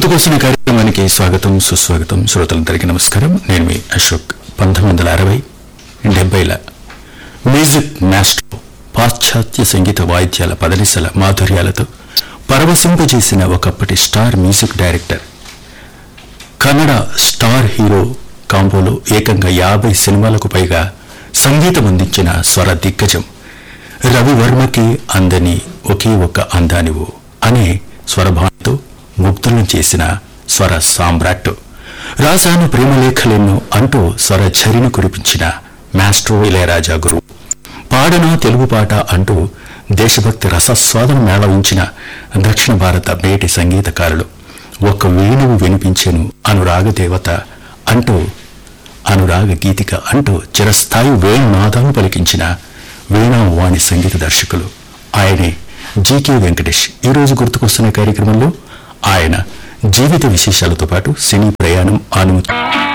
గుర్తుకొస్తున్న కార్యక్రమానికి స్వాగతం సుస్వాగతం శ్రోతలందరికీ నమస్కారం నేను మీ అశోక్ పంతొమ్మిది వందల అరవై డెబ్బైల మ్యూజిక్ మాస్టర్ పాశ్చాత్య సంగీత వాయిద్యాల పదనిసల మాధుర్యాలతో పరవశింపజేసిన ఒకప్పటి star music director Kannada star hero కాంబోలో ఏకంగా యాభై సినిమాలకు పైగా సంగీతం అందించిన స్వర దిగ్గజం రవివర్మకి అందని ఒకే ఒక్క అందానివు అనే స్వరభావంతో ముగ్ధులను చేసిన స్వర సామ్రాట్ రాసాను ప్రేమలేఖలెన్నో అంటూ స్వర ఝరిని కురిపించిన మాస్ట్రో ఇళయరాజా గురు పాడన తెలుగు పాట అంటూ దేశభక్తి రసస్వాదం మేళవించిన దక్షిణ భారత మేటి సంగీతకారులు ఒక్క వేణువు వినిపించెను అనురాగ దేవత అంటూ అనురాగ గీతిక అంటూ చిరస్థాయి వేణునాదాలు పలికించిన వీణావాణి సంగీత దర్శకులు ఆయనే జీకే వెంకటేష్ ఈ రోజు గుర్తుకొస్తున్న కార్యక్రమంలో ఆయన జీవిత విశేషాలతో పాటు సినీ ప్రయాణం ఆనుమతి